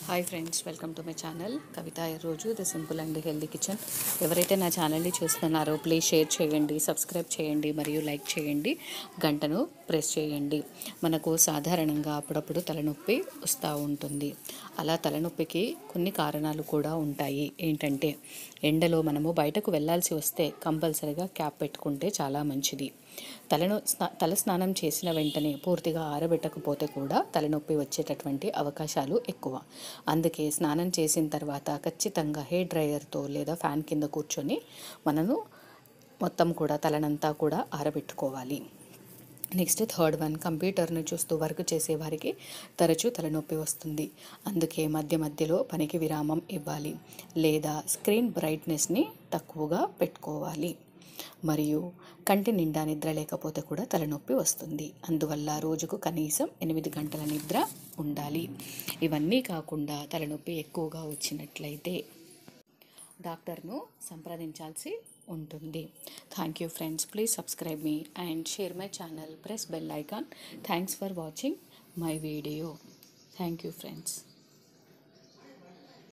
hi friends welcome to my channel Kavitha రోజు the simple and healthy kitchen ఎవరైతే నా ఛానల్ని చూస్తున్నారో ప్లీజ్ షేర్ చేయండి సబ్స్క్రైబ్ చేయండి మరియు లైక్ చేయండి గంటను ప్రెస్ చేయండి మనకు సాధారణంగా అప్పుడప్పుడు తలనొప్పి వస్తూ ఉంటుంది అలా తలనొప్పికి కొన్ని కారణాలు కూడా ఉంటాయి ఏంటంటే ఎండలో మనము బయటకు వెళ్ళాల్సి వస్తే కంపల్సరిగా క్యాప్ పెట్టుకుంటే చాలా మంచిది తలను స్నా తల స్నానం చేసిన వెంటనే పూర్తిగా ఆరబెట్టకపోతే కూడా తలనొప్పి వచ్చేటటువంటి అవకాశాలు ఎక్కువ అందుకే స్నానం చేసిన తర్వాత ఖచ్చితంగా హెయిర్ డ్రైయర్తో లేదా ఫ్యాన్ కింద కూర్చొని మనము మొత్తం కూడా తలనంతా కూడా ఆరబెట్టుకోవాలి నెక్స్ట్ థర్డ్ వన్ కంప్యూటర్ను చూస్తూ వర్క్ చేసే వారికి తరచూ తలనొప్పి వస్తుంది అందుకే మధ్య మధ్యలో పనికి విరామం ఇవ్వాలి లేదా స్క్రీన్ బ్రైట్నెస్ని తక్కువగా పెట్టుకోవాలి మరియు కంటి నిండా నిద్ర లేకపోతే కూడా తలనొప్పి వస్తుంది అందువల్ల రోజుకు కనీసం ఎనిమిది గంటల నిద్ర ఉండాలి ఇవన్నీ కాకుండా తలనొప్పి ఎక్కువగా వచ్చినట్లయితే డాక్టర్ను సంప్రదించాల్సి ఉంటుంది thank you friends please subscribe me and share my channel press bell icon thanks for watching my video thank you friends